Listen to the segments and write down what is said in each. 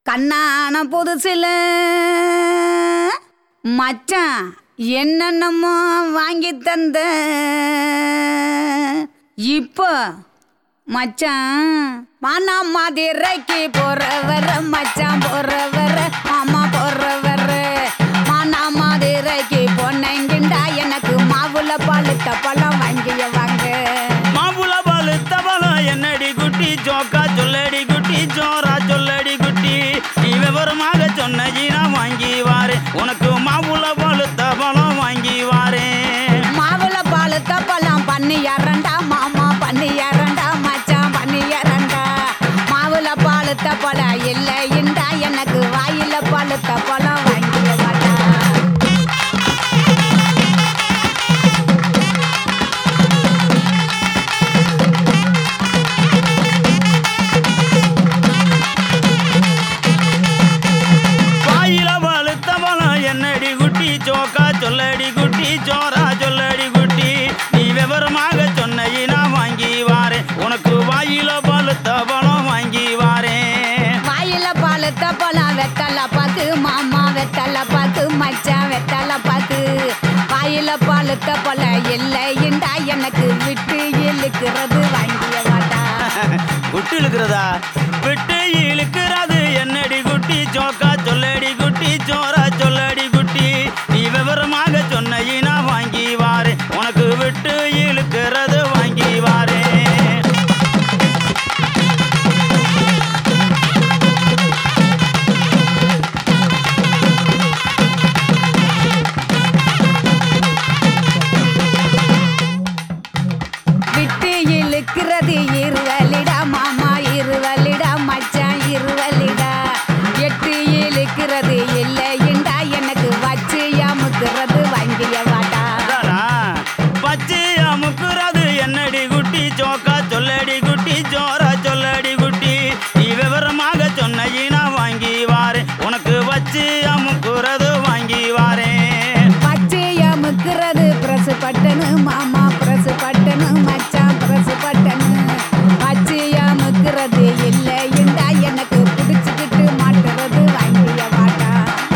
கண்ணான புதுசில மச்சான் என்னென்னமோ வாங்கி தந்த இப்போ மச்சான் மானா மதுரைக்கு போறவர மச்சான் போறவர மாமா போறவர மானா மதுரைக்கு பொன்னங்கிண்டா எனக்கு மாவுல பழுத்த பழம் வாங்கிய வாங்க மாம்புல பாலு தபலம் என்னடி குட்டி ஜோக்கா சொல்லடி குட்டி ஜோரா சொல்லடி குட்டி நீ விவரமாக சொன்னஜி நான் வாங்கி வாரேன் உனக்கு மாம்புல பாலு தபலம் வாங்கி வாரேன் மாவுள பழுத்த பழம் பண்ணி இரண்டா மாமா பண்ணி இரண்டா மச்சான் பண்ணி இரண்டா மாவுள பழுத்த பழம் இல்லைண்டா எனக்கு வாயில பழுத்த பழம் வாங்கிய வாடா வாயில பாலு தபலம் என்னடி குட்டி ஜோக்கா சொல்லடி குட்டி ஜோரா சொல்லடி குட்டி நீ விவரமாக சொன்னஜி நான் வாங்கி வாரேன் உனக்கு வாயில பாலு தபலம் வாங்கி வாரேன் வாயில பழுத்த பழம் வெத்தலை பார்த்து மாமா வெத்தலை பார்த்து மச்சான் வெத்தலை பார்த்து வாயில பழுத்த பழம் இல்லைண்டா எனக்கு விட்டு இழுக்கிறது வாங்கிய வாடா குட்டி இழுக்கிறதா விட்டு இழுக்கிறது என்னடி குட்டி ஜோக்கா சொல்லடி குட்டி ஜோரா சொல்லடி குட்டி நீ விவரமாக சொன்ன நான் வாங்கி வாரேன் உனக்கு விட்டு இழுக்கிறது வாங்கி வாரேன் விட்டு இழுக்கிறது இருவலிடா மாமா இருவலிடா மச்சான் இருவலிடா எட்டு இழுக்கிறது இல்லைண்டா எனக்கு வச்சு அமுக்கிறது வாங்கிய வாடா அதானா? பச்சையா முக்குறது என்னடி குட்டி ஜோக்கா சொல்லடி குட்டி ஜோரா சொல்லடி குட்டி நீ விவரமாக சொன்ன நான் வாங்கி வாரேன் உனக்கு வச்சு அமுக்குறது வாங்கி வாரேன் வச்சு அமுக்கிறது பிரசு பட்டனு மாமா பிரசு பட்டனு மச்சான் பிரசு பட்டனு வச்சு அமுக்கிறது இல்லைண்டா எனக்கு பிடிச்சிக்கிட்டு மாட்டுறது வாங்கிய வாடா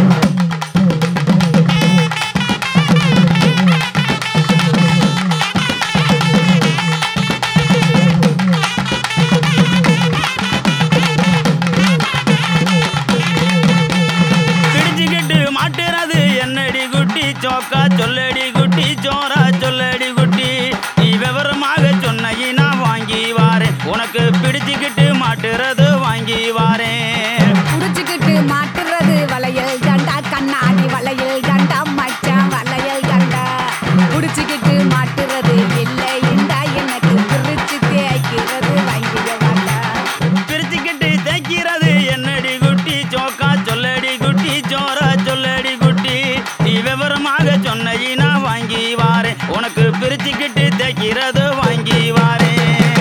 பிடிச்சுக்கிட்டு மாட்டுறது என்னடி குட்டி சோக்கா சொல்லடி குட்டி ஜோரா சொல்லடி குட்டி நீ விவரமாக சொன்ன நான் வாங்கி வாரேன் உனக்கு பிடிச்சுக்கிட்டு மாட்டுறது வாங்கி வாரேன் புடிச்சுக்கிட்டு மாட்டுறது வளையல் தண்டா கண்ணாடி வளையல் தண்டா மச்சான் வளையல் தண்டா புடிச்சுக்கிட்டு மாட்டுறது இல்லைண்டா எனக்கு பிரிச்சு தேய்க்கிறது வாங்கிய வாடா பிரிச்சுக்கிட்டு தைக்கிறது என்னடி குட்டி சோக்கா சொல்லடி குட்டி ஜோரா சொல்லடி குட்டி நீ விவரமாக சொன்ன நான் வாங்கி வாரேன் உனக்கு பிரிச்சுக்கிட்டு தைக்கிறது வாங்கி வாரேன்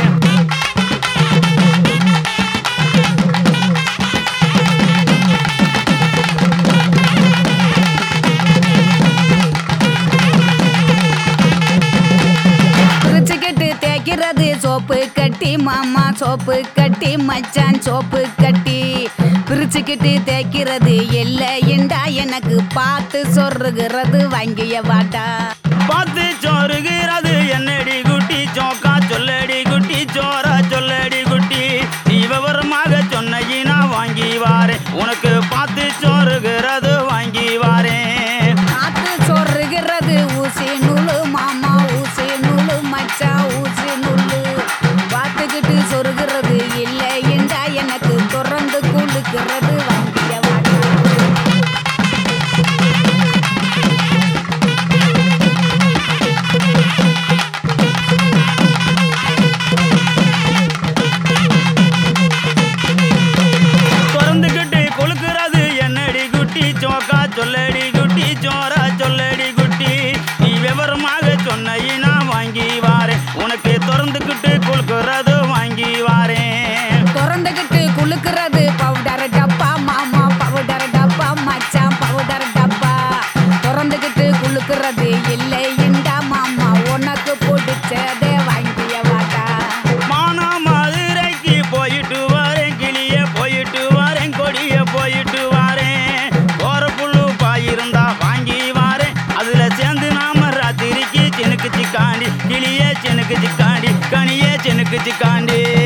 பிரிச்சுக்கிட்டு தேய்க்கிறது சோப்பு கட்டி மாமா சோப்பு கட்டி மச்சான் சோப்பு கட்டி பிரிச்சுக்கிட்டு தேய்க்கிறது இல்லைண்டா எனக்கு பார்த்து சொருகிறது வாங்கிய வாடா பார்த்து சோறுகிறது என்னடி குட்டி சோக்கா சொல்லடி குட்டி சோரா சொல்லடி குட்டி நீ விவரமாக சொன்ன நான் வாங்கி வாரேன் உனக்கு பார்த்து சோறுகிறது வாங்கி வாரேன் காத்து சொருகிறது ஊசி நூலு மாமா ஊசி நூலு மச்சான் ஊசி நூலு பார்த்துக்கிட்டு சொருகிறது இல்லைண்டா எனக்கு தொடர்ந்து குளுக்கிறது வாங்கிய வாடா திறந்துக்கிட்டு கொழுக்கு செனுக்கு சிக்காண்டி கனியே செனுக்கு சிக்காண்டி